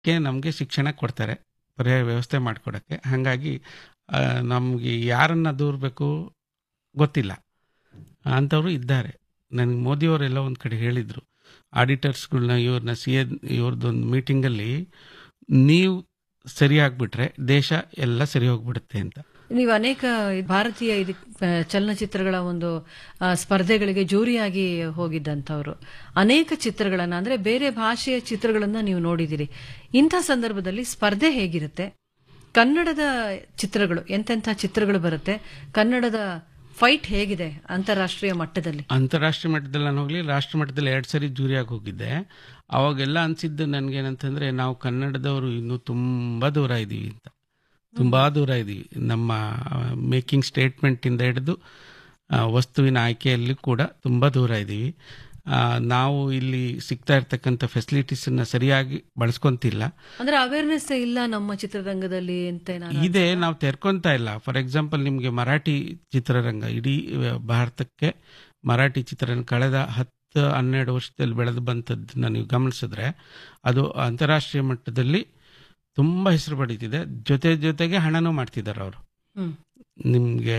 ಕ್ಕೆ ನಮಗೆ ಶಿಕ್ಷಣ ಕೊಡ್ತಾರೆ ಪರ್ಯಾಯ ವ್ಯವಸ್ಥೆ ಮಾಡಿಕೊಡೋಕ್ಕೆ ಹಾಗಾಗಿ ನಮಗೆ ಯಾರನ್ನ ದೂರಬೇಕು ಗೊತ್ತಿಲ್ಲ ಅಂಥವ್ರು ಇದ್ದಾರೆ ನನಗೆ ಮೋದಿಯವರೆಲ್ಲ ಒಂದು ಕಡೆ ಹೇಳಿದರು ಆಡಿಟರ್ಸ್ಗಳನ್ನ ಇವ್ರನ್ನ ಸಿ ಎ ಇವ್ರದ್ದೊಂದು ಮೀಟಿಂಗಲ್ಲಿ ನೀವು ಸರಿ ಆಗ್ಬಿಟ್ರೆ ದೇಶ ಎಲ್ಲ ಸರಿ ಹೋಗ್ಬಿಡುತ್ತೆ ಅಂತ ನೀವು ಅನೇಕ ಭಾರತೀಯ ಇದು ಆ, ಚಲನಚಿತ್ರಗಳ ಒಂದು ಆ, ಸ್ಪರ್ಧೆಗಳಿಗೆ ಜೂರಿಯಾಗಿ ಹೋಗಿದ್ದಂಥವ್ರು ಅನೇಕ ಚಿತ್ರಗಳನ್ನ ಅಂದ್ರೆ ಬೇರೆ ಭಾಷೆಯ ಚಿತ್ರಗಳನ್ನ ನೀವು ನೋಡಿದಿರಿ ಇಂಥ ಸಂದರ್ಭದಲ್ಲಿ ಸ್ಪರ್ಧೆ ಹೇಗಿರುತ್ತೆ ಕನ್ನಡದ ಚಿತ್ರಗಳು ಎಂತೆಂಥ ಚಿತ್ರಗಳು ಬರುತ್ತೆ ಕನ್ನಡದ ಫೈಟ್ ಹೇಗಿದೆ ಅಂತಾರಾಷ್ಟ್ರೀಯ ಮಟ್ಟದಲ್ಲಿ ಅಂತಾರಾಷ್ಟ್ರೀಯ ಮಟ್ಟದಲ್ಲಿ ನಾನು ಹೋಗ್ಲಿ ರಾಷ್ಟ್ರ ಮಟ್ಟದಲ್ಲಿ ಎರಡು ಸರಿ ಜೂರಿಯಾಗಿ ಹೋಗಿದ್ದೆ ಅವಾಗೆಲ್ಲ ಅನ್ಸಿದ್ದು ನನಗೇನಂತಂದ್ರೆ ನಾವು ಕನ್ನಡದವರು ಇನ್ನೂ ತುಂಬ ದೂರ ಇದ್ದೀವಿ ಅಂತ ತುಂಬ ದೂರ ಇದ್ದೀವಿ ನಮ್ಮ ಮೇಕಿಂಗ್ ಸ್ಟೇಟ್ಮೆಂಟಿಂದ ಹಿಡಿದು ಆ, ವಸ್ತುವಿನ ಆಯ್ಕೆಯಲ್ಲಿ ಕೂಡ ತುಂಬ ದೂರ ಇದ್ದೀವಿ ಆ, ನಾವು ಇಲ್ಲಿ ಸಿಗ್ತಾ ಇರ್ತಕ್ಕಂಥ ಫೆಸಿಲಿಟೀಸನ್ನು ಸರಿಯಾಗಿ ಬಳಸ್ಕೊಂತಿಲ್ಲ ಅಂದ್ರೆ ಅವೇರ್ನೆಸ್ ಇಲ್ಲ ನಮ್ಮ ಚಿತ್ರರಂಗದಲ್ಲಿ ಅಂತ ಏನಾದ್ರು ಇದೆ ನಾವು ತೆರ್ಕೊಂತ ಇಲ್ಲ ಫಾರ್ ಎಕ್ಸಾಂಪಲ್ ನಿಮಗೆ ಮರಾಠಿ ಚಿತ್ರರಂಗ ಇಡೀ ಆ, ಭಾರತಕ್ಕೆ ಮರಾಠಿ ಚಿತ್ರರಂಗ ಕಳೆದ ಹತ್ತು ಹನ್ನೆರಡು ವರ್ಷದಲ್ಲಿ ಬೆಳೆದು ಬಂತದ್ದನ್ನ ನೀವು ಗಮನಿಸಿದ್ರೆ ಅದು ಅಂತಾರಾಷ್ಟ್ರೀಯ ಮಟ್ಟದಲ್ಲಿ ತುಂಬ ಹೆಸರು ಪಡೀತಿದೆ ಜೊತೆ ಜೊತೆಗೆ ಹಣನೂ ಮಾಡ್ತಿದ್ದಾರೆ ಅವರು ಹ್ಮ್ ನಿಮಗೆ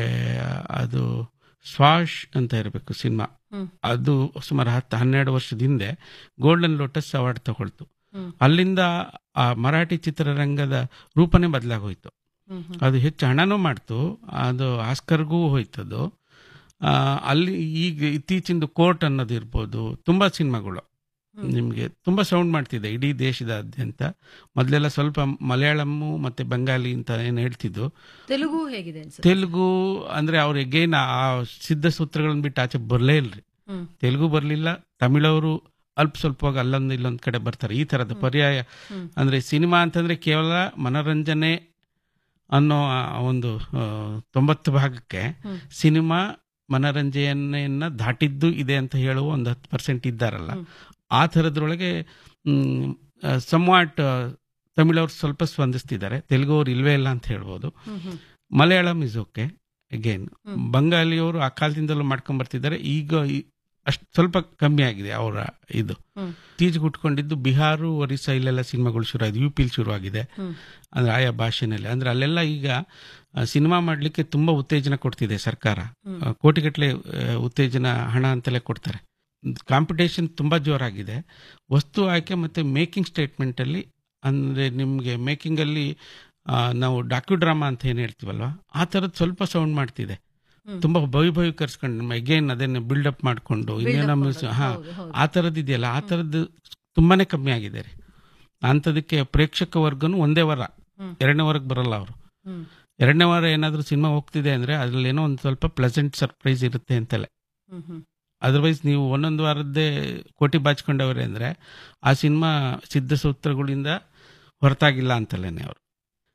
ಅದು ಸ್ವಾಶ್ ಅಂತ ಇರಬೇಕು ಸಿನಿಮಾ ಹ್ಮ್. ಅದು ಸುಮಾರು ಹತ್ತು ಹನ್ನೆರಡು ವರ್ಷದ ಹಿಂದೆ ಗೋಲ್ಡನ್ ಲೋಟಸ್ ಅವಾರ್ಡ್ ತಗೊಳ್ತು ಹ್ಮ್. ಅಲ್ಲಿಂದ ಆ ಮರಾಠಿ ಚಿತ್ರರಂಗದ ರೂಪನೇ ಬದಲಾಗೋಯ್ತು ಹ್ಮ್ ಹ್ಮ್ ಅದು ಹೆಚ್ಚು ಹಣನೂ ಮಾಡ್ತು ಅದು ಆಸ್ಕರ್ಗೂ ಹೋಯ್ತದು ಆ, ಅಲ್ಲಿ ಈಗ ಇತ್ತೀಚಿಂದು ಕೋರ್ಟ್ ಅನ್ನೋದು ಇರ್ಬೋದು ತುಂಬ ಸಿನಿಮಾಗಳು ಹ್ಮ್. ನಿಮಗೆ ತುಂಬ ಸೌಂಡ್ ಮಾಡ್ತಿದೆ ಇಡೀ ದೇಶದಾದ್ಯಂತ ಮೊದಲೆಲ್ಲ ಸ್ವಲ್ಪ ಮಲಯಾಳಮ್ಮು ಮತ್ತು ಬೆಂಗಾಲಿ ಅಂತ ಏನು ಹೇಳ್ತಿದ್ದು ತೆಲುಗು ಹೇಗಿದೆ ಅನ್ಸುತ್ತೆ ತೆಲುಗು ಅಂದರೆ ಅವ್ರು ಎಗೇನ್ ಆ ಸಿದ್ಧ ಸೂತ್ರಗಳನ್ನ ಬಿಟ್ಟು ಆಚೆ ಬರಲೇ ಇಲ್ರಿ ಹ್ಮ್ ತೆಲುಗು ಬರಲಿಲ್ಲ ತಮಿಳವರು ಅಲ್ಪ ಸ್ವಲ್ಪವಾಗಿ ಅಲ್ಲೊಂದು ಇಲ್ಲೊಂದು ಕಡೆ ಬರ್ತಾರೆ ಈ ಥರದ ಪರ್ಯಾಯ ಹ್ಮ್. ಅಂದರೆ ಸಿನಿಮಾ ಅಂತಂದರೆ ಕೇವಲ ಮನೋರಂಜನೆ ಅನ್ನೋ ಆ ಒಂದು ಆ, ತೊಂಬತ್ತು ಭಾಗಕ್ಕೆ ಹ್ಮ್. ಸಿನಿಮಾ ಮನರಂಜನೆಯನ್ನ ದಾಟಿದ್ದು ಇದೆ ಅಂತ ಹೇಳುವ ಒಂದು ಹತ್ತು ಪರ್ಸೆಂಟ್ ಇದ್ದಾರಲ್ಲ ಹ್ಮ್. ಆ ಥರದ್ರೊಳಗೆ ಸಮ್ವಾಟ್ ತಮಿಳವ್ರು ಸ್ವಲ್ಪ ಸ್ಪಂದಿಸ್ತಿದ್ದಾರೆ ತೆಲುಗು ಅವ್ರು ಇಲ್ವೇ ಇಲ್ಲ ಅಂತ ಹೇಳ್ಬೋದು ಹ್ಮ್ ಹ್ಮ್ ಮಲಯಾಳಂ ಇಸ್ ಓಕೆ ಅಗೇನ್ ಹ್ಮ್. ಬಂಗಾಲಿಯವರು ಆ ಕಾಲದಿಂದಲೂ ಮಾಡ್ಕೊಂಡ್ ಬರ್ತಿದ್ದಾರೆ ಈಗ ಅಷ್ಟು ಸ್ವಲ್ಪ ಕಮ್ಮಿ ಆಗಿದೆ ಅವರ ಇದು ಹ್ಮ್. ತೀಜ್ ಗುಟ್ಕೊಂಡಿದ್ದು ಬಿಹಾರು ಒರಿಸ್ಸಾ ಇಲ್ಲೆಲ್ಲ ಸಿನಿಮಾಗಳು ಶುರು ಆಗಿದೆ ಯು ಪಿಲ್ ಶುರು ಆಗಿದೆ ಹ್ಮ್. ಅಂದ್ರೆ ಆಯಾ ಭಾಷೆನಲ್ಲಿ ಅಂದ್ರೆ ಅಲ್ಲೆಲ್ಲ ಈಗ ಆ, ಸಿನಿಮಾ ಮಾಡಲಿಕ್ಕೆ ತುಂಬಾ ಉತ್ತೇಜನ ಕೊಡ್ತಿದೆ ಸರ್ಕಾರ ಹ್ಮ್. ಆ, ಕೋಟಿಗಟ್ಟಲೆ ಆ, ಉತ್ತೇಜನ ಹಣ ಅಂತಲೇ ಕೊಡ್ತಾರೆ ಕಾಂಪಿಟೇಷನ್ ತುಂಬಾ ಜೋರಾಗಿದೆ ವಸ್ತು ಆಯ್ಕೆ ಮತ್ತೆ ಮೇಕಿಂಗ್ ಸ್ಟೇಟ್ಮೆಂಟ್ ಅಲ್ಲಿ ಅಂದ್ರೆ ನಿಮಗೆ ಮೇಕಿಂಗ್ ಅಲ್ಲಿ ಆ, ನಾವು ಡಾಕ್ಯು ಡ್ರಾಮಾ ಅಂತ ಏನ್ ಹೇಳ್ತೀವಲ್ವಾ ಆ ಥರದ್ದು ಸ್ವಲ್ಪ ಸೌಂಡ್ ಮಾಡ್ತಿದೆ ಹ್ಮ್. ತುಂಬಾ ಭಯ ಭಯಕರಿಸ್ಕೊಂಡು ಅಗೇನ್ ಅದನ್ನ ಬಿಲ್ಡಪ್ ಮಾಡಿಕೊಂಡು ಇನ್ನೇನೋ ಮ್ಯೂಸ್ ಹಾ ಹೌದು, ಹೌದು. ಆ ಥರದ್ದು ಇದೆಯಲ್ಲ ಆ ಥರದ್ದು ತುಂಬಾನೇ ಕಮ್ಮಿ ಆಗಿದೆ ರೀ ಅಂಥದಕ್ಕೆ ಪ್ರೇಕ್ಷಕ ವರ್ಗನು ಒಂದೇ ವಾರ ಹ್ಮ್. ಎರಡನೇ ವಾರಕ್ಕೆ ಬರಲ್ಲ ಅವರು ಹ್ಮ್. ಎರಡನೇ ವಾರ ಏನಾದರೂ ಸಿನಿಮಾ ಹೋಗ್ತಿದೆ ಅಂದ್ರೆ ಅದ್ರಲ್ಲಿ ಏನೋ ಒಂದು ಸ್ವಲ್ಪ ಪ್ಲೆಸೆಂಟ್ ಸರ್ಪ್ರೈಸ್ ಇರುತ್ತೆ ಅಂತಲೇ ಹ್ಮ್ ಹ್ಮ್ ಅದರ್ವೈಸ್ ನೀವು ಒಂದೊಂದು ವಾರದ್ದೇ ಕೋಟಿ ಬಾಚ್ಕೊಂಡವ್ರೆ ಅಂದ್ರೆ ಆ ಸಿನಿಮಾ ಸಿದ್ಧ ಸೂತ್ರಗಳಿಂದ ಹೊರತಾಗಿಲ್ಲ ಅಂತಲೇನೆ ಅವರು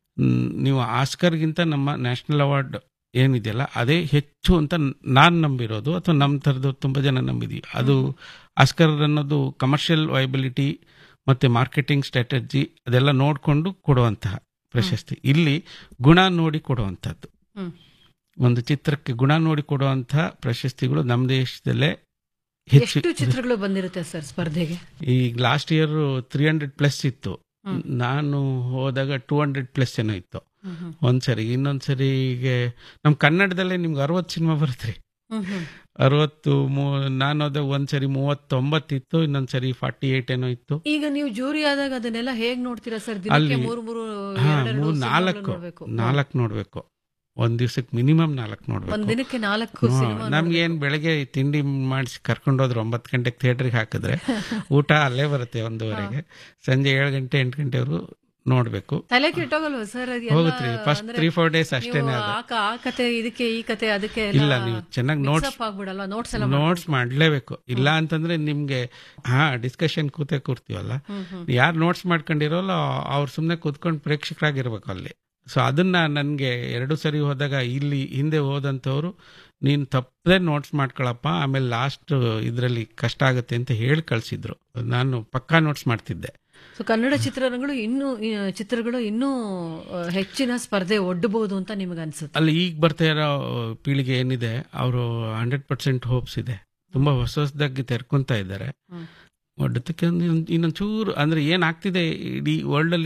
ನೀವು ಆಸ್ಕರ್ಗಿಂತ ನಮ್ಮ ನ್ಯಾಷನಲ್ ಅವಾರ್ಡ್ ಏನಿದೆಯಲ್ಲ ಅದೇ ಹೆಚ್ಚು ಅಂತ ನಾನು ನಂಬಿರೋದು ಅಥವಾ ನಮ್ಮ ಥರದ್ದು ತುಂಬ ಜನ ನಂಬಿದೀವಿ ಅದು ಆಸ್ಕರ್ ಅನ್ನೋದು ಕಮರ್ಷಿಯಲ್ ವೈಬಿಲಿಟಿ ಮತ್ತೆ ಮಾರ್ಕೆಟಿಂಗ್ ಸ್ಟ್ರಾಟಜಿ ಅದೆಲ್ಲ ನೋಡಿಕೊಂಡು ಕೊಡುವಂತಹ ಪ್ರಶಸ್ತಿ ಇಲ್ಲಿ ಗುಣ ನೋಡಿ ಕೊಡುವಂಥದ್ದು ಹ್ಮ್. ಒಂದು ಚಿತ್ರಕ್ಕೆ ಗುಣ ನೋಡಿ ಕೊಡುವಂತಹ ಪ್ರಶಸ್ತಿಗಳು ನಮ್ಮ ದೇಶದಲ್ಲೇ ಹೆಚ್ಚು ಎಷ್ಟು ಚಿತ್ರಗಳು ಬಂದಿರುತ್ತೆ ಸರ್ ಸ್ಪರ್ಧೆಗೆ ಈಗ last year three hundred plus ಇತ್ತು ಹ್ಮ್. ನಾನು ಹೋದಾಗ ಟೂ ಹಂಡ್ರೆಡ್ ಪ್ಲಸ್ ಏನೋ ಇತ್ತು ಹ್ಮ್ ಹ್ಮ್. ಒಂದ್ಸರಿ ಇನ್ನೊಂದ್ಸರಿ ಈಗ ನಮ್ಮ ಕನ್ನಡದಲ್ಲೇ ನಿಮ್ಗೆ ಅರವತ್ತು ಸಿನಿಮಾ ಬರುತ್ತೆ ಹ್ಮ್ ಹ್ಮ್. ಅರವತ್ತು ನಾನು ಹೋದಾಗ ಒಂದ್ಸರಿ ಮೂವತ್ತೊಂಬತ್ತಿತ್ತು ಇನ್ನೊಂದ್ಸರಿ ಫಾರ್ಟಿ ಏಟ್ ಏನೋ ಇತ್ತು ಈಗ ನೀವು ಜೂರಿ ಆದಾಗ ಅದನ್ನೆಲ್ಲ ಹೇಗ್ ನೋಡ್ತೀರಾ ಸರ್ ದಿನಕ್ಕೆ ಅಲ್ಲಿ- ಮೂರು ಮೂರು ಹಾ ಎರಡೆರಡು ಮೂರ್ ಸಿನಿಮಾಗಳು ನಾಲ್ಕು ನೋಡ್ಬೇಕು. ನಾಲ್ಕು ನೋಡ್ಬೇಕು ಒಂದ್ ದಿವ್ಸಕ್ಕೆ ಮಿನಿಮಮ್ ನಾಲ್ಕು ಒಂದ್ ನೋಡ್ಬೇಕು ದಿನಕ್ಕೆ ನಾಲ್ಕು ಹ್ಮ್. ಸಿನಿಮಾ ನಮ್ಗೆ ಏನ್ ಬೆಳಗ್ಗೆ ತಿಂಡಿ ಮಾಡಿಸಿ ಕರ್ಕೊಂಡೋದ್ರೆ ಒಂಬತ್ತು ಗಂಟೆಗೆ ಥಿಯೇಟ್ರಿಗೆ ಹಾಕಿದ್ರೆ ಊಟ ಅಲ್ಲೇ ಬರುತ್ತೆ ಒಂದೂವರೆಗೆ ಸಂಜೆ ಏಳು ಗಂಟೆ ಎಂಟು ಗಂಟೆವರೆಗೂ ನೋಡ್ಬೇಕು ತಲೆ ಕೆಟ್ಟೋಗಲ್ವಾ ಸರ್ ಅದು ಎಲ್ಲ ಹೋಗುತ್ರಿ ಫಸ್ಟ್ ಅಂದ್ರೆ ತ್ರೀ ಫೋರ್ ಡೇಸ್ ನೀವು ಅಷ್ಟೇನೆ ಅದು ಆ ಕ- ಆ ಕತೆ ಇದಕ್ಕೆ ಈ ಕತೆ ಅದಕ್ಕೆ ಇಲ್ಲ ನೀವು ಚೆನ್ನಾಗಿ ನೋಟ್ಸ್ ಆಗ್ಬಿಡಲ್ಲ ನೋಟ್ಸ್ ಎಲ್ಲ ನೋಟ್ಸ್ ಮಾಡ್ಲೇಬೇಕು ಇಲ್ಲ ಅಂತಂದ್ರೆ ನಿಮ್ಗೆ ಹಾ ಡಿಸ್ಕಷನ್ ಕೂತೆ ಕೂರ್ತೀವಲ್ಲ ಹ್ಮ್ ಹ್ಮ್ ಯಾರು ನೋಟ್ಸ್ ಮಾಡ್ಕೊಂಡಿರೋಲ್ಲ ಅವ್ರು ಸುಮ್ಮನೆ ಕೂತ್ಕೊಂಡು ಪ್ರೇಕ್ಷಕರಾಗಿರ್ಬೇಕು ಅಲ್ಲಿ ಸೊ ಅದನ್ನ ನನಗೆ ಎರಡು ಸರಿ ಹೋದಾಗ ಇಲ್ಲಿ ಹಿಂದೆ ಹೋದಂಥವ್ರು ನೀನು ತಪ್ಪದೆ ನೋಟ್ಸ್ ಮಾಡ್ಕೊಳಪ್ಪ ಆಮೇಲೆ ಲಾಸ್ಟ್ ಇದರಲ್ಲಿ ಕಷ್ಟ ಆಗುತ್ತೆ ಅಂತ ಹೇಳಿ ಕಳಿಸಿದ್ರು ನಾನು ಪಕ್ಕಾ ನೋಟ್ಸ್ ಮಾಡ್ತಿದ್ದೆ ಸೊ ಕನ್ನಡ ಚಿತ್ರರಂಗಗಳು ಇನ್ನೂ ಈ ಚಿತ್ರಗಳು ಇನ್ನೂ ಆ, ಹೆಚ್ಚಿನ ಸ್ಪರ್ಧೆ ಒಡ್ಡಬಹುದು ಅಂತ ನಿಮಗೆ ಅನ್ಸುತ್ತೆ ಅಲ್ಲಿ ಈಗ ಬರ್ತಾ ಇರೋ ಪೀಳಿಗೆ ಏನಿದೆ ಅವರು ಹಂಡ್ರೆಡ್ ಪರ್ಸೆಂಟ್ ಹೋಪ್ಸ್ ಇದೆ ತುಂಬಾ ಹೊಸ ಹೊಸದಾಗಿ ತೆರ್ಕೊಂತ ಇದ್ದಾರೆ ಹ್ಮ್. ಒಡ್ಡತಕ್ಕೆ ಇನ್ನೊಂದು ಚೂರು ಅಂದ್ರೆ ಏನಾಗ್ತಿದೆ ಇಡೀ ವರ್ಲ್ಡ್ ಅಲ್ಲಿ